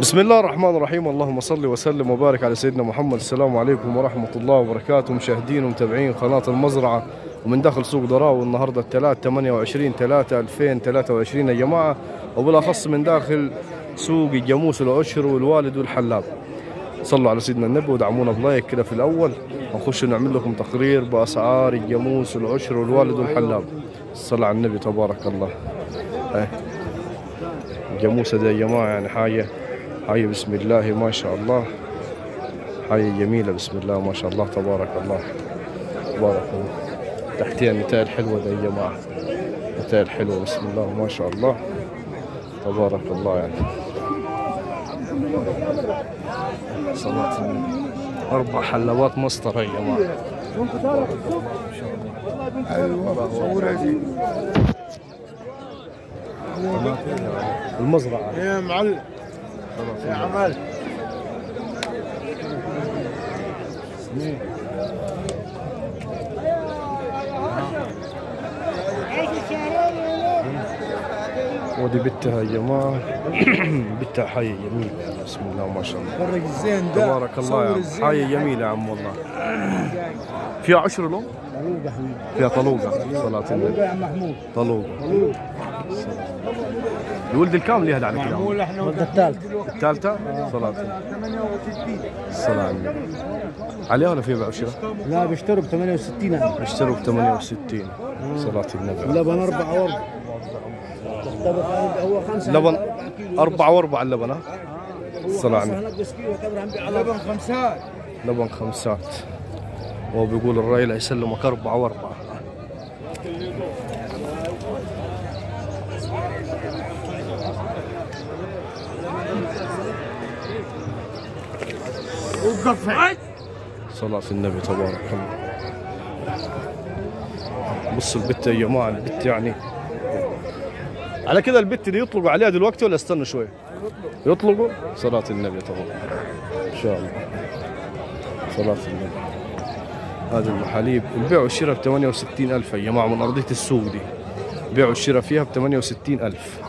بسم الله الرحمن الرحيم اللهم صل وسلم وبارك على سيدنا محمد السلام عليكم ورحمة الله وبركاته مشاهدين ومتابعين قناة المزرعة ومن داخل سوق ضراو النهاردة الثلاث 28 3 2023 يا جماعة وبالأخص من داخل سوق الجاموس العشر والوالد والحلاب صلوا على سيدنا النبي ودعمونا بلايك كده في الأول ونخش نعمل لكم تقرير بأسعار الجاموس العشر والوالد والحلاب صلى على النبي تبارك الله ايه الجاموسة دي يا جماعة يعني حاجة حاجة بسم الله ما شاء الله حاجة جميلة بسم الله ما شاء الله تبارك الله تبارك الله تحتها النتاية الحلوة دي يا جماعة النتاية الحلوة بسم الله ما شاء الله تبارك الله يعني صلاة النبي. أربع حلوات مسطرة يا جماعة المزرعة يا معلم يا عمال ودي بتها يا جماعة بتها حية جميلة يعني بسم الله ما شاء الله فرج الزين ده تبارك الله يا صور عم الزين حية جميلة يا عم والله فيها عشر لون طلوقة حبيبي فيها طلوقة صلاة طلوقة النبي يا عم محمود طلوقة طلوقة الولد الكامل يهدى على كده يا عم. معمول احنا الثالث الثالثة صلاة النبي. 68 الصلاة على النبي عليها ولا فيها بيع وشراء؟ لا بيشتروا ب 68 ألف اشتروا ب 68 صلاة النبي اللبن أربعة وأربعة هو خمسة لبن أربعة وأربعة اللبن ها؟ الصلاة على النبي هناك بس كيلو يعتبر عم بيع لبن خمسات لبن خمسات وهو بيقول الراجل هيسلمك أربعة وأربعة وقف صلاة النبي تبارك الله بصوا البت يا جماعة البت يعني على كده البت دي يطلقوا عليها دلوقتي ولا استنوا شوي؟ يطلقوا صلاة النبي تبارك إن شاء الله صلاة النبي هذا المحاليب البيع والشراء ب 68 ألف يا جماعة من أرضية السوق دي البيع والشراء فيها ب 68 ألف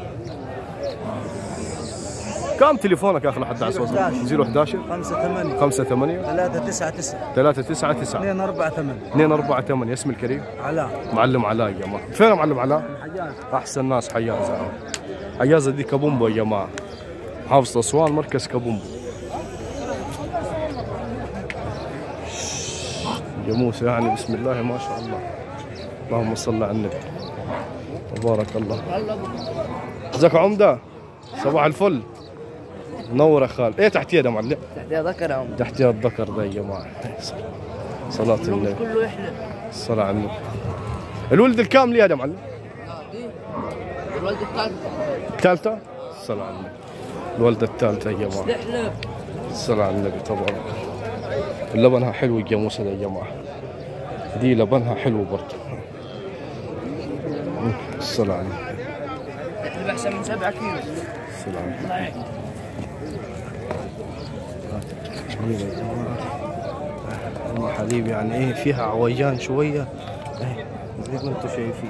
كم تليفونك يا أخي لحد على الصوت 011 خمسة ثمانية 58 ثلاثة تسعة تسعة 399 اثنين أربعة ثمانية 248 اسم الكريم علاء معلم علاء يا جماعه فين معلم علاء؟ حجاج احسن ناس حيازه حيازه دي كابومبو يا جماعه محافظه اسوان مركز كابومبو جاموسه يعني بسم الله ما شاء الله اللهم صل على النبي تبارك الله ازيك يا عمده صباح الفل نور يا خال ايه تحتيه ده معلم تحتها ذكر يا عم تحتيه الذكر ده يا جماعه صلاه النبي كله يحلى الصلاة على النبي الولد الكامل يا ده معلم الولد الثالث الثالثة الصلاة على النبي الولدة الثالثة يا جماعة يحلى الصلاة على النبي تبارك لبنها حلو الجاموسة ده يا جماعة دي لبنها حلو برضه الصلاة على النبي يحلى احسن من 7 كيلو الصلاة على النبي الله يعين. جميلة يا جماعة أم حليب يعني إيه فيها عويان شوية إيه زي ما أنتم شايفين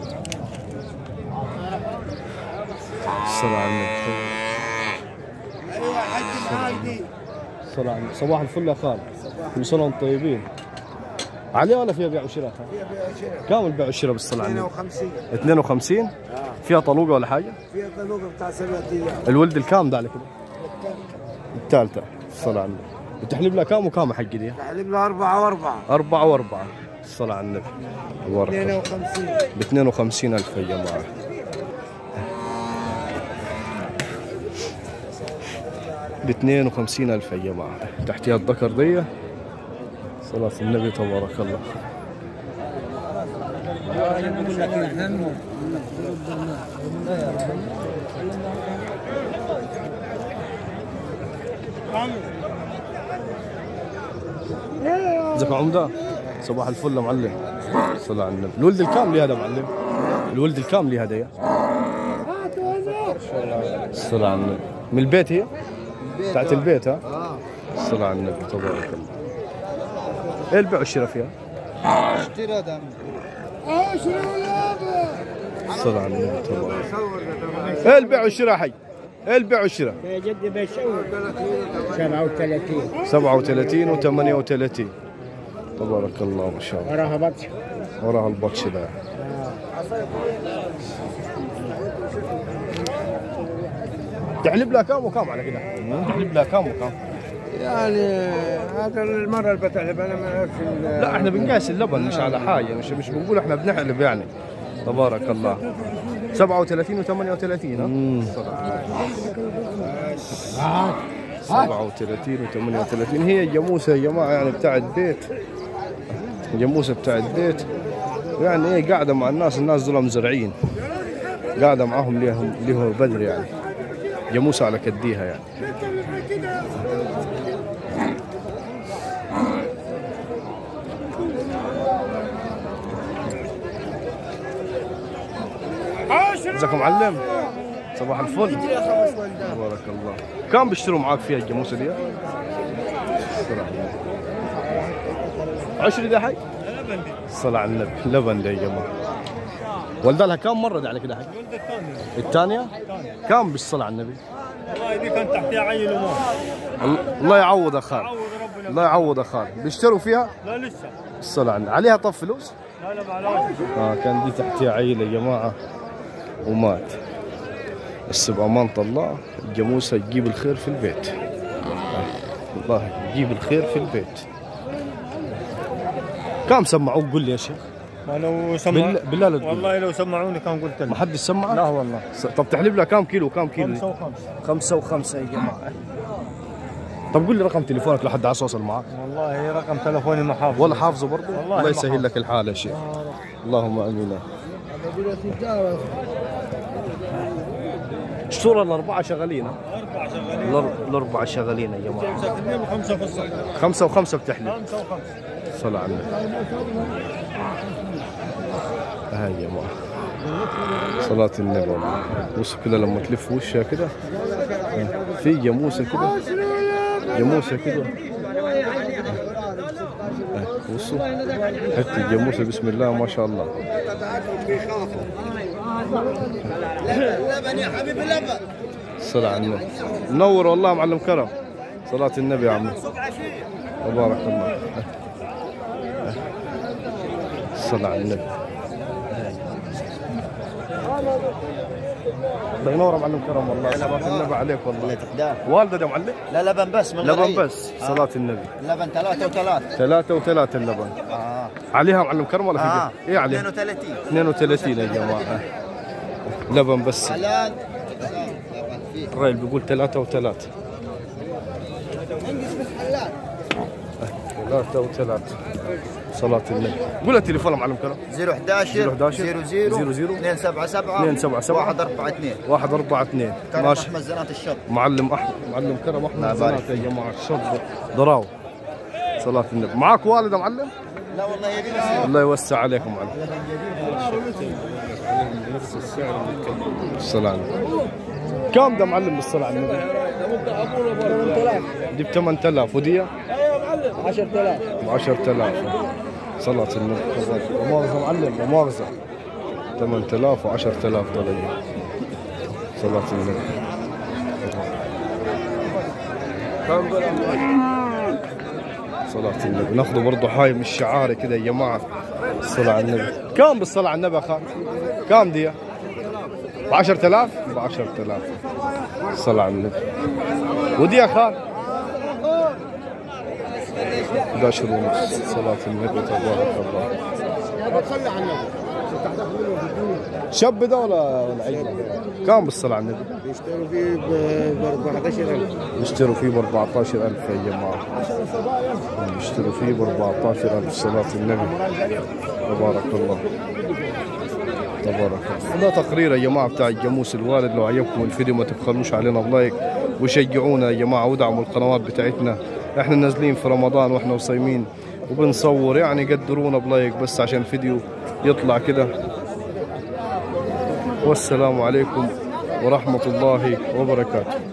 الصلاة على النبي أيوة حج معاندي الصلاة على النبي صباح الفل يا خال كل سنة وأنتم طيبين عليه ولا فيها بيع وشراء؟ كم البيع والشراء بالصلاة على النبي؟ 52 52 فيها طلوقة ولا حاجة؟ فيها طلوقة بتاع سبعة أيام الولد الكام ده على كده؟ الثالثة الصلاة على النبي بتحلب لها كام وكام حق دي؟ تحلب له أربعة وأربعة أربعة وأربعة الصلاة على النبي تبارك الله 52 ب 52 ألف يا جماعة ب 52 ألف يا جماعة تحتها الذكر دي صلاة النبي تبارك الله ازيك يا عمدة صباح الفل يا معلم صلاة على النبي الولد الكام لي هذا معلم الولد الكام لي هذا يا الصلاة على النبي من البيت هي بتاعت البيت ها الصلاة على النبي تبارك الله ايه البيع والشراء فيها اشترى دم الصلاة على النبي تبارك ايه البيع والشراء حي ايه البيع والشراء يا جدي بشوي 37 37 و 38 تبارك الله ما شاء الله وراها بطش وراها البطش ده تحلب لها كام وكام على كده؟ تحلب لها كام وكام؟ يعني هذا المرة اللي بتحلب انا ما اعرفش ال- لا احنا بنقاس اللبن مش على حاجه مش مش بنقول احنا بنحلب يعني تبارك الله 37 و 38 ها 37 و 38 هي جاموسه يا جماعه يعني بتاعت بيت جاموسه بتاعت بيت يعني ايه قاعده مع الناس الناس دول مزرعين قاعده معاهم ليهم ليهم بدر يعني جاموسه على كديها يعني ازيك يا معلم صباح الفل تبارك الله كم بيشتروا معاك فيها الجاموسه دي؟ عشرة ده حي؟ الصلاة على النبي لبن ده يا جماعة ولد لها كم مرة ده على كده حي؟ الثانية؟ كم بالصلاة على النبي؟ والله دي كان تحتها عيل وموت الله- الله يعوض اخال عوض ربنا الله يعوض اخال بيشتروا فيها لا لسه الصلاة على النبي عليها طب فلوس؟ لا لا معلش آه كان دي تحتها عيلة يا جماعة ومات بس بأمانة الله الجاموسة تجيب الخير في البيت آه، والله تجيب الخير في البيت كم سمعوك قول لي يا شيخ ما لو سمع بالله, بالله لا تقول والله لو سمعوني كان قلت ما لك حد سمعك لا والله س- طب تحلب لها كم كيلو كم كيلو خمسة وخمسة خمسة وخمسة يا جماعة طب قول لي رقم تليفونك لحد عايز اوصل معك والله رقم تلفوني ما حافظ ولا حافظه برضه والله الله ما يسهل حافظ. لك الحال يا شيخ اللهم امين الصورة الأربعة شغالين ها؟ أربعة شغالين الأر- الأربعة شغالين يا جماعة خمسة في اثنين وخمسة في الصف خمسة وخمسة بتحلب خمسة وخمسة صلاة على النبي هاي يا جماعة صلاة النبي والله بص كده لما تلف وشها كده في جاموسة كده جاموسة كده آه، بصوا حتى الجاموسة بسم الله ما شاء الله لبن يا حبيبي لبن الصلاة على النبي منور والله معلم كرم صلاة النبي يا عمي تبارك الله الصلاة على النبي الله ينور يا معلم كرم والله صلاة النبي عليك والله والدة يا معلم لا لبن بس من لبن بس صلاة النبي لبن ثلاثة وثلاثة ثلاثة وثلاثة اللبن اه عليها معلم كرم ولا في اه قد؟ ايه عليها 32 32 يا جماعة لبن بس حلال لبن فيه الراجل بيقول ثلاثة وثلاثة ثلاثة وثلاثة صلاة النبي قول التليفون يا معلم كرم 011 011 00 00 277 277 142 واحد أربعة اثنين كرم ماشي احمد زنات الشط معلم أحمد معلم كرم أحمد الله يبارك زنات يا جماعة الشط ضراو صلاة النبي معاك والد يا معلم لا والله هي دي بس الله يوسع عليكم معلم الصلاة على النبي كم ده معلم بالصلاة على النبي؟ دي ب 8000 ودي؟ 10000 ب 10000 صلاة النبي مؤاخذة معلم مؤاخذة 8000 و 10000 دولار صلاة النبي صلاة النبي ناخذ برضه حاي من الشعاري كده يا جماعة الصلاة على النبي كم بالصلاة على النبي يا خال؟ كم دي؟ ب 10000 ب 10000 الصلاة على النبي ودي يا خال 11 ونص صلاة النبي تبارك الله شاب ده ولا ولا عيل؟ كم بالصلاة على النبي؟ يشتروا فيه ب 14000 يشتروا فيه ب 14000 يا جماعة يشتروا فيه ب 14000 صلاة النبي تبارك الله تبارك الله ده تقرير يا جماعة بتاع الجاموس الوالد لو عجبكم الفيديو ما تبخلوش علينا بلايك وشجعونا يا جماعة ودعموا القنوات بتاعتنا احنا نازلين في رمضان واحنا وصايمين وبنصور يعني قدرونا بلايك بس عشان الفيديو يطلع كده والسلام عليكم ورحمة الله وبركاته